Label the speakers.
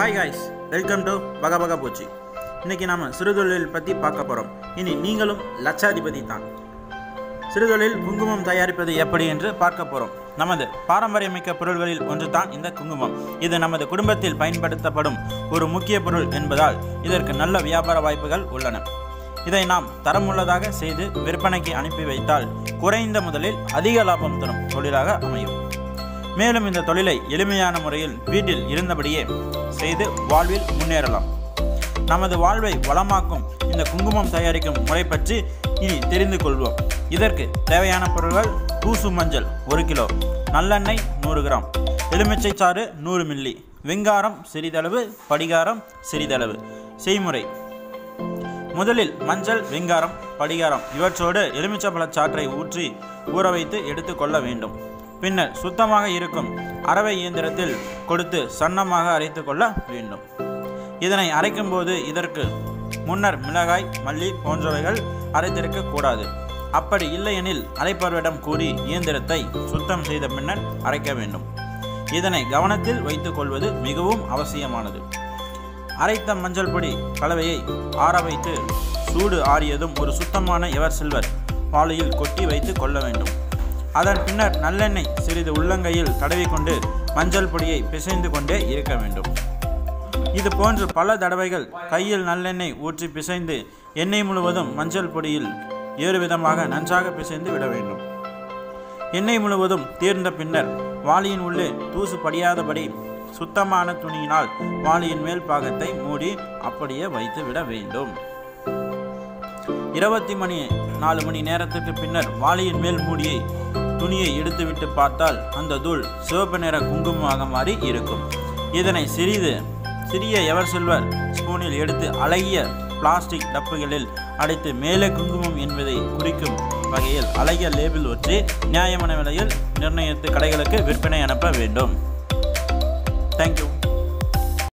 Speaker 1: hi guys welcome to பக பக போச்சு இன்னைக்கு நாம சிறுதொழில் பற்றி பார்க்க போகிறோம் இனி நீங்களும் லட்சாதிபதி தான் சிறுதொழில் குங்குமம் தயாரிப்பது எப்படி என்று பார்க்க போகிறோம் நமது பாரம்பரியமிக்க பொருள்களில் ஒன்று தான் இந்த குங்குமம் இது நமது குடும்பத்தில் பயன்படுத்தப்படும் ஒரு முக்கிய பொருள் என்பதால் இதற்கு நல்ல வியாபார வாய்ப்புகள் உள்ளன இதை நாம் தரமுள்ளதாக செய்து விற்பனைக்கு அனுப்பி வைத்தால் குறைந்த முதலில் அதிக லாபம் தரும் தொழிலாக அமையும் மேலும் இந்த தொழிலை எளிமையான முறையில் வீட்டில் இருந்தபடியே செய்து வாழ்வில் முன்னேறலாம் நமது வாழ்வை வளமாக்கும் இந்த குங்குமம் தயாரிக்கும் முறை பற்றி இனி தெரிந்து கொள்வோம் இதற்கு தேவையான பொருட்கள் தூசு மஞ்சள் ஒரு கிலோ நல்லெண்ணெய் நூறு கிராம் எலுமிச்சை சாறு நூறு மில்லி வெங்காரம் சிறிதளவு படிகாரம் சிறிதளவு செய்முறை முதலில் மஞ்சள் வெங்காரம் படிகாரம் இவற்றோடு எலுமிச்சம்பழச் சாற்றை ஊற்றி ஊற வைத்து எடுத்துக்கொள்ள வேண்டும் பின்னர் சுத்தமாக இருக்கும் அரவை இயந்திரத்தில் கொடுத்து சன்னமாக அரைத்து கொள்ள வேண்டும் இதனை அரைக்கும்போது இதற்கு முன்னர் மிளகாய் மல்லி போன்றவைகள் அரைத்திருக்க கூடாது அப்படி இல்லையெனில் அரைப்பவரிடம் கூறி இயந்திரத்தை சுத்தம் செய்த பின்னர் அரைக்க வேண்டும் இதனை கவனத்தில் வைத்துக் கொள்வது மிகவும் அவசியமானது அரைத்த மஞ்சள் பொடி கலவையை ஆற வைத்து சூடு ஆறியதும் ஒரு சுத்தமான எவர் சில்வர் பாலையில் கொட்டி வைத்து கொள்ள வேண்டும் அதன் பின்னர் நல்லெண்ணெய் சிறிது உள்ளங்கையில் தடவிக்கொண்டு மஞ்சள் பொடியை பிசைந்து கொண்டே இருக்க வேண்டும் இது போன்று பல தடவைகள் கையில் நல்லெண்ணெய் ஊற்றி பிசைந்து எண்ணெய் முழுவதும் மஞ்சள் பொடியில் ஏறு விதமாக நன்றாக பிசைந்து விட வேண்டும் எண்ணெய் முழுவதும் தீர்ந்த பின்னர் வாளியின் உள்ளே தூசு படியாதபடி சுத்தமான துணியினால் வாளியின் மேல் பாகத்தை மூடி அப்படியே வைத்து விட வேண்டும் இருபத்தி மணி நாலு மணி நேரத்துக்கு பின்னர் வாளியின் மேல் மூடியை துணியை எடுத்துவிட்டு பார்த்தால் அந்த தூள் சிவப்பு நிற குங்குமமாக மாறி இருக்கும் இதனை சிறிது சிறிய எவர் சில்வர் ஸ்பூனில் எடுத்து அழகிய பிளாஸ்டிக் டப்புகளில் அடைத்து மேலே குங்குமம் என்பதை குறிக்கும் வகையில் அழகிய லேபிள் ஒற்றி நியாயமான விலையில் நிர்ணயித்து கடைகளுக்கு விற்பனை அனுப்ப வேண்டும் தேங்க்யூ